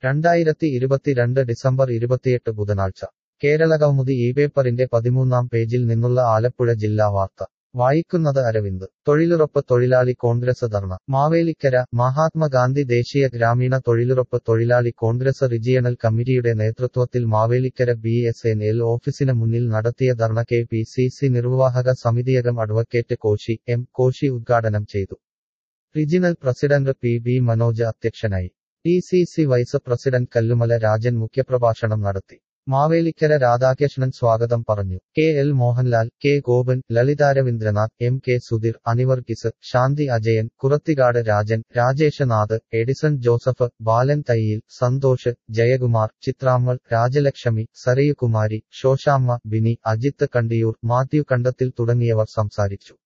രണ്ടായിരത്തി ഇരുപത്തിരണ്ട് ഡിസംബർ ഇരുപത്തിയെട്ട് ബുധനാഴ്ച കേരളകൗമുദി ഈ പേപ്പറിന്റെ പതിമൂന്നാം പേജിൽ നിന്നുള്ള ആലപ്പുഴ ജില്ലാ വാർത്ത വായിക്കുന്നത് അരവിന്ദ് തൊഴിലുറപ്പ് തൊഴിലാളി കോൺഗ്രസ് ധർണ മാവേലിക്കര മഹാത്മാഗാന്ധി ദേശീയ ഗ്രാമീണ തൊഴിലുറപ്പ് തൊഴിലാളി കോൺഗ്രസ് റീജിയണൽ കമ്മിറ്റിയുടെ നേതൃത്വത്തിൽ Mavelikkara B S N L ഓഫീസിന് മുന്നിൽ നടത്തിയ ധർണ കെ പി സി സി നിർവാഹക സമിതിയകം അഡ്വക്കേറ്റ് കോശി എം കോശി ഉദ്ഘാടനം ചെയ്തു regional president P B Manoj അധ്യക്ഷനായി D C C vice president Kallumala Rajan മുഖ്യപ്രഭാഷണം നടത്തി മാവേലിക്കര രാധാകൃഷ്ണൻ സ്വാഗതം പറഞ്ഞു K L Mohanlal K Gopan ലളിതാരവീന്ദ്രനാഥ് M K Sudheer അനിവർഗിസ് ശാന്തി അജയൻ കുറത്തികാട് രാജൻ രാജേഷനാഥ് എഡിസൺ ജോസഫ് ബാലൻ തയ്യിൽ സന്തോഷ് ജയകുമാർ ചിത്രാമ്മൾ രാജലക്ഷ്മി സരയുകുമാരി ശോശാമ്മ ബിനി അജിത്ത് കണ്ടിയൂർ മാത്യു കണ്ടത്തിൽ തുടങ്ങിയവർ സംസാരിച്ചു